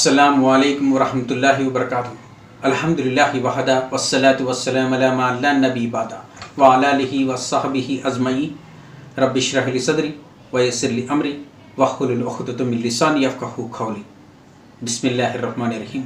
అస్సలం వాలేకం వరహమతుల్లాహి వబర్కాతు అల్హమ్దుల్లాహి వహద వస్సలాతు వస్సలాం అలా మా అల్లా నబీ బాద వాలాలిహి వస్సహబిహి అజ్మయి రబ్బిష్రహలి సదరి వయస్సిర్లి అమ్రి వహులుల్ ఉఖ్దతు మిన్ లిసాని యఫ్కహు ఖౌలి బిస్మిల్లాహిర్ రహమానిర్ రహీం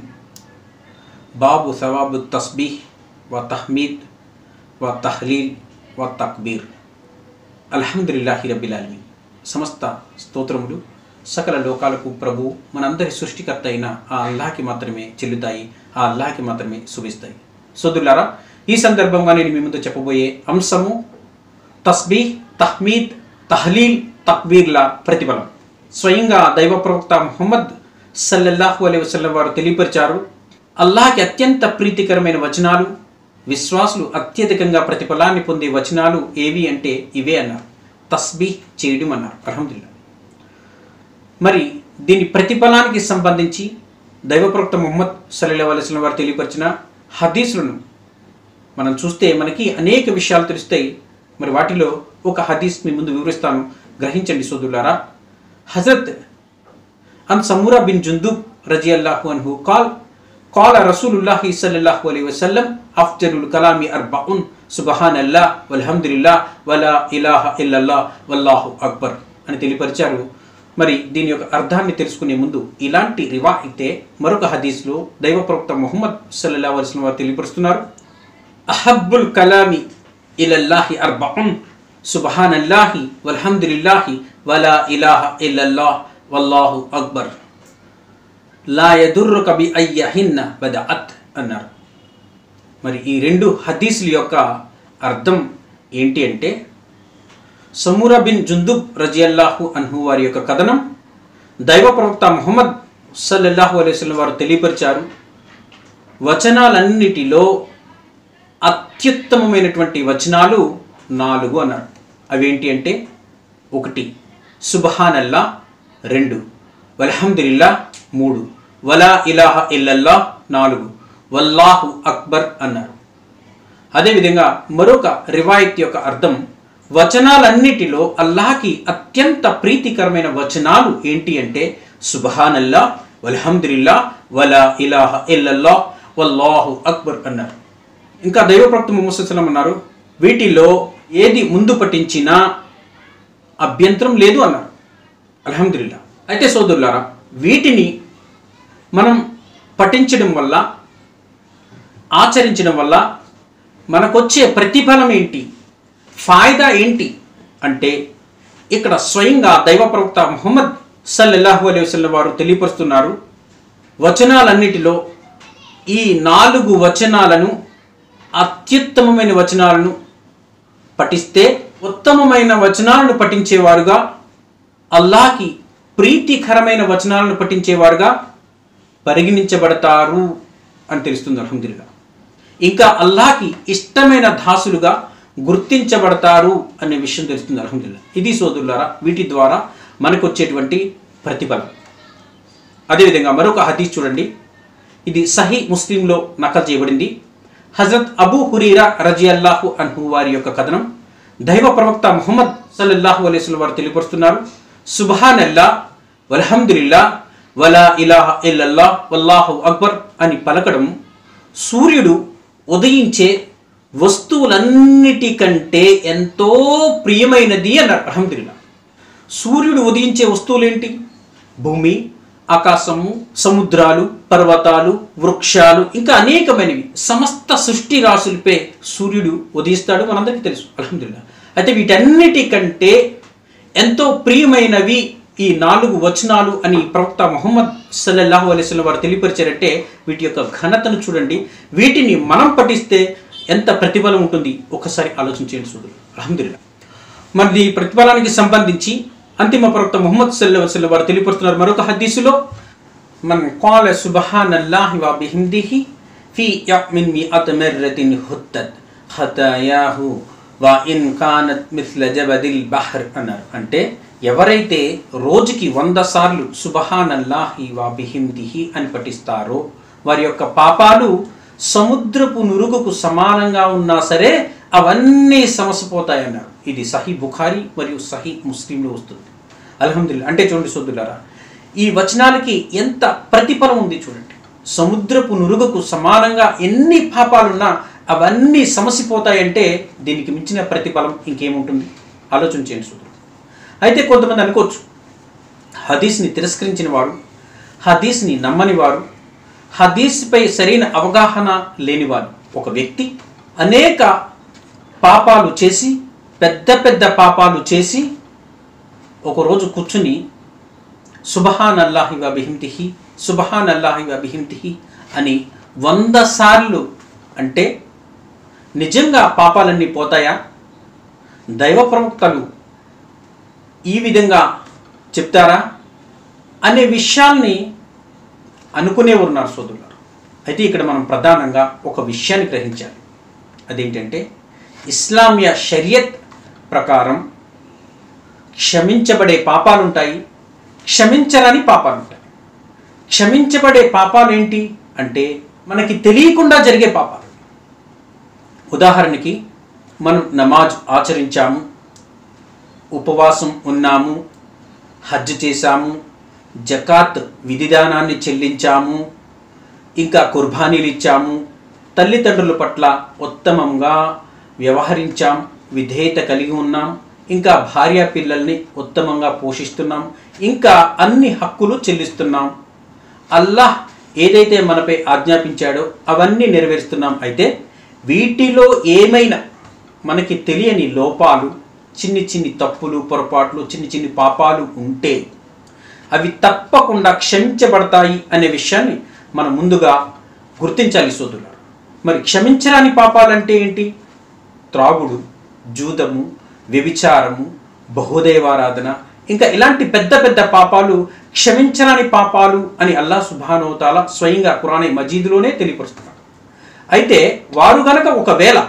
బాబు సవాబు తస్బీహ్ వ తహ్మీద్ వ తహ్లీల్ వ తక్బీర్ అల్హమ్దుల్లాహి రబ్బిల్ ఆలమీన్ సమస్త స్తోత్రములు సకల లోకాలకు ప్రభు మనందరి సృష్టికర్త అయిన ఆ అల్లాహకి మాత్రమే చెల్లుతాయి ఆ అల్లాహకి మాత్రమే శుభిస్తాయి సోదులారా ఈ సందర్భంగా నేను మీ ముందు చెప్పబోయే అంశము తస్బీహ్ తహ్మీద్ తహ్లీల్ తక్బీర్ల ప్రతిఫలం స్వయంగా దైవ ప్రవక్త ముహమ్మద్ సల్లల్లాహు అలై వసల్లం వారు తెలియపరిచారు అల్లాహకి అత్యంత ప్రీతికరమైన వచనాలు విశ్వాసులు అత్యధికంగా ప్రతిఫలాన్ని పొందే వచనాలు ఏవి అంటే ఇవే అన్నారు తస్బీహ్ చేయడం అన్నారు అల్హమ్దుల్లా మరి దీని ప్రతిఫలానికి సంబంధించి దైవప్రవక్త ముహమ్మద్ సల్లల్లా అలైస్లం వారు తెలియపరిచిన హదీసులను మనం చూస్తే మనకి అనేక విషయాలు తెలుస్తాయి మరి వాటిలో ఒక హదీస్ మీ ముందు వివరిస్తాను గ్రహించండి సోదులారా హజరత్ అన్ సమూరా బిన్ జుందుబ్ రజీ అల్లాహు అన్హు కాల్ కాల రసూలుల్లాహి సల్లల్లాహు అలైహి వసల్లం అఫ్జలుల్ కలామి అర్బఉన్ సుబహాన్ అల్లా వల్హమ్దుల్లా వలా ఇలాహ ఇల్లల్లా వల్లాహు అక్బర్ అని తెలియపరిచారు మరి దీని యొక్క అర్థాన్ని తెలుసుకునే ముందు ఇలాంటి రివా అయితే మరొక హదీస్లో దైవ ప్రవక్త ముహమ్మద్ సల్లల్లా వలసిన వారు తెలియపరుస్తున్నారు అహబ్బుల్ కలామి ఇలల్లాహి అర్బఉన్ సుబహాన్ అల్లాహి వల్హమ్దులిల్లాహి వలా ఇలాహ ఇల్లల్లా వల్లాహు అక్బర్ లా యదుర్రు కబి అయ్యహిన్న బదఅత్ అన్నారు మరి ఈ రెండు హదీసుల యొక్క అర్థం ఏంటి అంటే సమూరా బిన్ జుందుబ్ రజియల్లాహు అన్హు వారి యొక్క కథనం దైవ ప్రవక్త ముహమ్మద్ సల్లల్లాహు అలైస్లం వారు తెలియపరిచారు వచనాలన్నిటిలో అత్యుత్తమమైనటువంటి వచనాలు నాలుగు అన్నారు అవేంటి అంటే ఒకటి సుబహానల్లా రెండు వల్హమ్దుల్లా మూడు వలా ఇలాహ ఇల్లల్లా నాలుగు వల్లాహు అక్బర్ అన్నారు అదేవిధంగా మరొక రివాయత్ యొక్క అర్థం వచనాలన్నిటిలో అల్లాహకి అత్యంత ప్రీతికరమైన వచనాలు ఏంటి అంటే సుబహానల్లా వల్హమ్దుల్లా వలా ఇలాహ ఇల్లల్లా వల్లాహు అక్బర్ అన్నారు ఇంకా దైవప్రక్త ముహమ్మద్ అన్నారు వీటిలో ఏది ముందు పఠించినా అభ్యంతరం లేదు అన్నారు అల్హమ్దుల్లా అయితే సోదరులారా వీటిని మనం పఠించడం వల్ల ఆచరించడం వల్ల మనకొచ్చే ప్రతిఫలం ఏంటి ఫాయిదా ఏంటి అంటే ఇక్కడ స్వయంగా దైవ ప్రవక్త ముహమ్మద్ సల్లల్లాహు అలైహి వసల్లం వారు తెలియపరుస్తున్నారు వచనాలన్నిటిలో ఈ నాలుగు వచనాలను అత్యుత్తమమైన వచనాలను పఠిస్తే ఉత్తమమైన వచనాలను పఠించేవారుగా అల్లాహకి ప్రీతికరమైన వచనాలను పఠించేవారుగా పరిగణించబడతారు అని తెలుస్తుంది అల్హమ్దుల్లా ఇంకా అల్లాహకి ఇష్టమైన దాసులుగా గుర్తించబడతారు అనే విషయం తెలుస్తుంది అల్హమ్దుల్లా ఇది సోదరులారా వీటి ద్వారా మనకు వచ్చేటువంటి ప్రతిఫలం అదేవిధంగా మరొక హదీస్ చూడండి ఇది సహీ ముస్లింలో నకల్ చేయబడింది హజరత్ అబూ హురీరా రజీ అల్లాహు అన్హు వారి యొక్క కథనం దైవ ప్రవక్త ముహమ్మద్ సల్లల్లాహు అలైస్ల వారు తెలియపరుస్తున్నారు సుబహాన్ అల్లా వల్హమ్దుల్లా వలా ఇలాహ ఇల్లల్లా వల్లాహు అక్బర్ అని పలకడం సూర్యుడు ఉదయించే వస్తువులన్నిటికంటే ఎంతో ప్రియమైనది అన్నారు అల్హమ్దుల్లా సూర్యుడు ఉదయించే వస్తువులేంటి భూమి ఆకాశము సముద్రాలు పర్వతాలు వృక్షాలు ఇంకా అనేకమైనవి సమస్త సృష్టి రాశులపై సూర్యుడు ఉదయిస్తాడు మనందరికీ తెలుసు అల్హమ్దుల్లా అయితే వీటన్నిటికంటే ఎంతో ప్రియమైనవి ఈ నాలుగు వచనాలు అని ప్రవక్త మొహమ్మద్ సల్లల్లాహు అలైస్లం వారు తెలియపరిచారంటే వీటి యొక్క ఘనతను చూడండి వీటిని మనం పఠిస్తే ఎంత ప్రతిఫలం ఉంటుంది ఒకసారి ఆలోచించండి చూడు అల్హమ్దుల్లా మరి ఈ ప్రతిఫలానికి సంబంధించి అంతిమ ప్రవక్త ముహమ్మద్ సల్లా వసల్లం వారు తెలియపరుస్తున్నారు మరొక హదీసులో మన కాల సుబహాన్ అల్లాహి వా బిహిమ్దిహి ఫీ యమిన్ మి అతమర్రతిన్ హుత్తత్ హతయాహు వా ఇన్ కానత్ మిస్ల జబదిల్ బహర్ అన్నారు అంటే ఎవరైతే రోజుకి వంద సార్లు సుబహాన్ అల్లాహి వా బిహిమ్దిహి అని పఠిస్తారో వారి యొక్క పాపాలు సముద్రపు నురుగుకు సమానంగా ఉన్నా సరే అవన్నీ సమసిపోతాయన్నారు ఇది సహీ బుఖారి మరియు సహీ ముస్లింలో వస్తుంది అల్హమ్దుల్లా అంటే చూడండి సోదరులారా ఈ వచనాలకి ఎంత ప్రతిఫలం ఉంది చూడండి సముద్రపు నురుగుకు సమానంగా ఎన్ని పాపాలున్నా అవన్నీ సమసిపోతాయంటే దీనికి మించిన ప్రతిఫలం ఇంకేముంటుంది ఆలోచన చేయండి సోదరుడు అయితే కొంతమంది అనుకోవచ్చు హదీస్ని తిరస్కరించిన వారు హదీస్ని నమ్మని వారు హదీస్పై సరైన అవగాహన లేనివారు ఒక వ్యక్తి అనేక పాపాలు చేసి పెద్ద పెద్ద పాపాలు చేసి ఒకరోజు కూర్చుని సుబహాన్ అల్లాహి వబిహింతిహి సుబహాన్ అల్లాహి వబిహింతిహి అని వంద సార్లు అంటే నిజంగా పాపాలన్నీ పోతాయా దైవ ప్రవక్తలు ఈ విధంగా చెప్తారా అనే విషయాల్ని అనుకునే ఉన్నారు సోదరులారు అయితే ఇక్కడ మనం ప్రధానంగా ఒక విషయాన్ని గ్రహించాలి అదేంటంటే ఇస్లామియ షరియత్ ప్రకారం క్షమించబడే పాపాలు ఉంటాయి క్షమించరాని పాపాలు ఉంటాయి క్షమించబడే పాపాలు ఏంటి అంటే మనకి తెలియకుండా జరిగే పాపాలు ఉదాహరణకి మనం నమాజ్ ఆచరించాము ఉపవాసం ఉన్నాము హజ్ చేశాము జకాత్ విధిదానాన్ని చెల్లించాము ఇంకా కుర్బానీలు ఇచ్చాము తల్లిదండ్రుల పట్ల ఉత్తమంగా వ్యవహరించాం విధేయత కలిగి ఉన్నాం ఇంకా భార్య పిల్లల్ని ఉత్తమంగా పోషిస్తున్నాం ఇంకా అన్ని హక్కులు చెల్లిస్తున్నాం అల్లాహ్ ఏదైతే మనపై ఆజ్ఞాపించాడో అవన్నీ నెరవేరుస్తున్నాం అయితే వీటిలో ఏమైనా మనకి తెలియని లోపాలు చిన్ని చిన్ని తప్పులు పొరపాట్లు చిన్ని చిన్ని పాపాలు ఉంటే అవి తప్పకుండా క్షమించబడతాయి అనే విషయాన్ని మనం ముందుగా గుర్తించాలి సోదరులారు మరి క్షమించరాని పాపాలంటే ఏంటి త్రాగుడు జూదము వ్యభిచారము బహుదైవారాధన ఇంకా ఇలాంటి పెద్ద పెద్ద పాపాలు క్షమించరాని పాపాలు అని అల్లా సుభానోతాల స్వయంగా కురానే మజీదులోనే తెలియపరుస్తున్నారు అయితే వారు గనక ఒకవేళ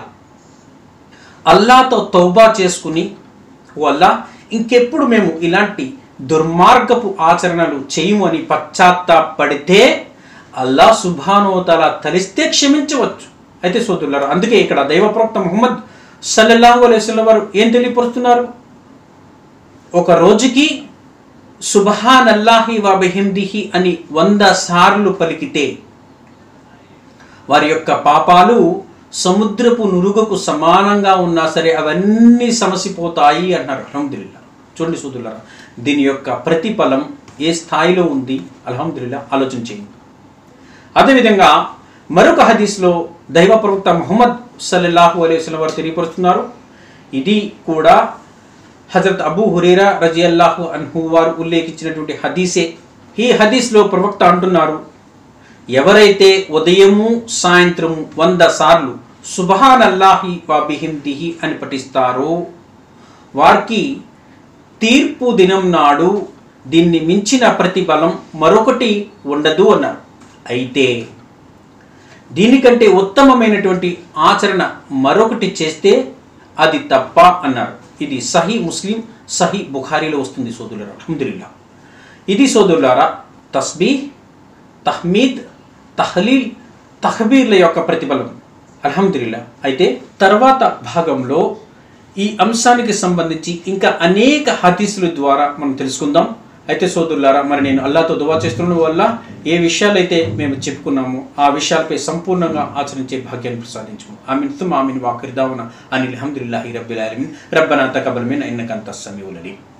అల్లాతో తౌబా చేసుకుని ఓ అల్లా ఇంకెప్పుడు మేము ఇలాంటి దుర్మార్గపు ఆచరణలు చేయము అని పశ్చాత్తాపడితే అల్లా సుభానోతల తలిస్తే క్షమించవచ్చు అయితే సోదరులారు అందుకే ఇక్కడ దైవప్రవక్త ముహమ్మద్ సల్లల్లాహు అలైస్లం వారు ఏం తెలియపరుస్తున్నారు ఒక రోజుకి సుబహాన్ అల్లాహి వాబిహిందిహి అని వంద సార్లు పలికితే వారి యొక్క పాపాలు సముద్రపు నురుగుకు సమానంగా ఉన్నా సరే అవన్నీ సమసిపోతాయి అన్నారు అల్హమ్దుల్లా చూడండి సోదరులారా దీని యొక్క ప్రతిఫలం ఏ స్థాయిలో ఉంది అల్హమ్దుల్లా ఆలోచన చేయండి అదేవిధంగా మరొక హదీస్లో దైవ ప్రవక్త ముహమ్మద్ సల్లల్లాహు అలైహి వారు తెలియపరుస్తున్నారు ఇది కూడా హజరత్ అబూ హురేరా రజియల్లాహు అన్హు వారు ఉల్లేఖించినటువంటి హదీసే ఈ హదీస్లో ప్రవక్త అంటున్నారు ఎవరైతే ఉదయము సాయంత్రము వంద సార్లు సుబహాన్ అల్లాహి వాబిహిందిహి అని పఠిస్తారో వారికి తీర్పు దినం నాడు దీన్ని మించిన ప్రతిఫలం మరొకటి ఉండదు అన్నారు అయితే దీనికంటే ఉత్తమమైనటువంటి ఆచరణ మరొకటి చేస్తే అది తప్ప అన్నారు ఇది సహీ ముస్లిం సహీ బుఖారీలో వస్తుంది సోదరులారా అల్హమ్దుల్లా ఇది సోదరులారా తస్బీ తహ్మీద్ తహ్లీల్ తహబీర్ల యొక్క ప్రతిఫలం అల్హమ్దుల్లా అయితే తర్వాత భాగంలో ఈ అంశానికి సంబంధించి ఇంకా అనేక హదీసుల ద్వారా మనం తెలుసుకుందాం అయితే సోదరులారా మరి నేను అల్లాతో దువా చేస్తున్న వల్ల ఏ విషయాలైతే మేము చెప్పుకున్నామో ఆ విషయాలపై సంపూర్ణంగా ఆచరించే భాగ్యాన్ని ప్రసాదించము ఆమెన్ తుమ్ ఆమెన్ వాకిర్దావన అనిల్ అల్హమ్దుల్లాహి రబ్బిల్ ఆలమీన్ రబ్బనా తకబల్ మిన్ ఇన్నక అంత సమీవులని